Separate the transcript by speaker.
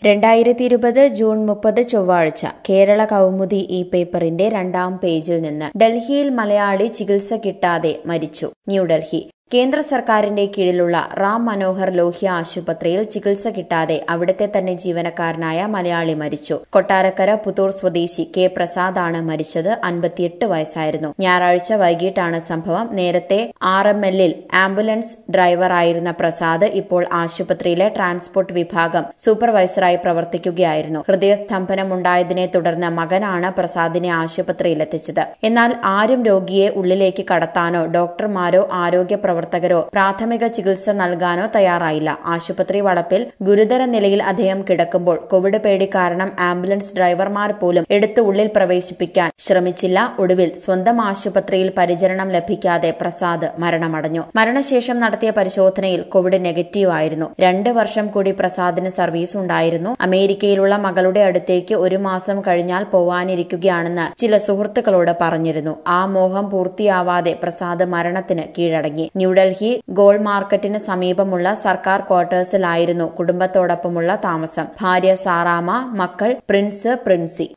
Speaker 1: രണ്ടായിരത്തി ഇരുപത് ജൂൺ മുപ്പത് ചൊവ്വാഴ്ച കേരള കൗമുദി ഈ പേപ്പറിന്റെ രണ്ടാം പേജിൽ നിന്ന് ഡൽഹിയിൽ മലയാളി ചികിത്സ കിട്ടാതെ മരിച്ചു ന്യൂഡൽഹി കേന്ദ്ര സർക്കാരിന്റെ കീഴിലുള്ള റാം മനോഹർ ലോഹ്യ ആശുപത്രിയിൽ ചികിത്സ കിട്ടാതെ അവിടുത്തെ തന്നെ ജീവനക്കാരനായ മലയാളി മരിച്ചു കൊട്ടാരക്കര പുത്തൂർ സ്വദേശി കെ പ്രസാദാണ് മരിച്ചത് അൻപത്തിയെട്ട് വയസ്സായിരുന്നു ഞായറാഴ്ച വൈകിട്ടാണ് സംഭവം നേരത്തെ ആർ എം എല്ലിൽ ആംബുലൻസ് ഡ്രൈവറായിരുന്ന പ്രസാദ് ഇപ്പോൾ ആശുപത്രിയിലെ ട്രാൻസ്പോർട്ട് വിഭാഗം സൂപ്പർവൈസറായി പ്രവർത്തിക്കുകയായിരുന്നു ഹൃദയസ്തംഭനമുണ്ടായതിനെ തുടർന്ന് മകനാണ് പ്രസാദിനെ ആശുപത്രിയിലെത്തിച്ചത് എന്നാൽ ആരും രോഗിയെ ഉള്ളിലേക്ക് കടത്താനോ ഡോക്ടർമാരോ ആരോഗ്യ പ്രവർത്തകരോ പ്രാഥമിക ചികിത്സ നൽകാനോ തയ്യാറായില്ല ആശുപത്രി വളപ്പിൽ ഗുരുതര നിലയിൽ അദ്ദേഹം കിടക്കുമ്പോൾ കോവിഡ് പേടി കാരണം ആംബുലൻസ് ഡ്രൈവർമാർ പോലും എടുത്ത് ഉള്ളിൽ പ്രവേശിപ്പിക്കാൻ ശ്രമിച്ചില്ല ഒടുവിൽ സ്വന്തം ആശുപത്രിയിൽ പരിചരണം ലഭിക്കാതെ പ്രസാദ് മരണമടഞ്ഞു മരണശേഷം നടത്തിയ പരിശോധനയിൽ കോവിഡ് നെഗറ്റീവ് ആയിരുന്നു രണ്ട് വർഷം കൂടി പ്രസാദിന് സർവീസ് ഉണ്ടായിരുന്നു അമേരിക്കയിലുള്ള മകളുടെ അടുത്തേക്ക് ഒരു മാസം കഴിഞ്ഞാൽ പോവാനിരിക്കുകയാണെന്ന് ചില സുഹൃത്തുക്കളോട് പറഞ്ഞിരുന്നു ആ മോഹം പൂർത്തിയാവാതെ പ്രസാദ് മരണത്തിന് കീഴടങ്ങി ന്യൂഡൽഹി ഗോൾ മാർക്കറ്റിന് സമീപമുള്ള സർക്കാർ ക്വാർട്ടേഴ്സിലായിരുന്നു കുടുംബത്തോടൊപ്പമുള്ള താമസം ഭാര്യ സാറാമ മക്കൾ പ്രിൻസ് പ്രിൻസി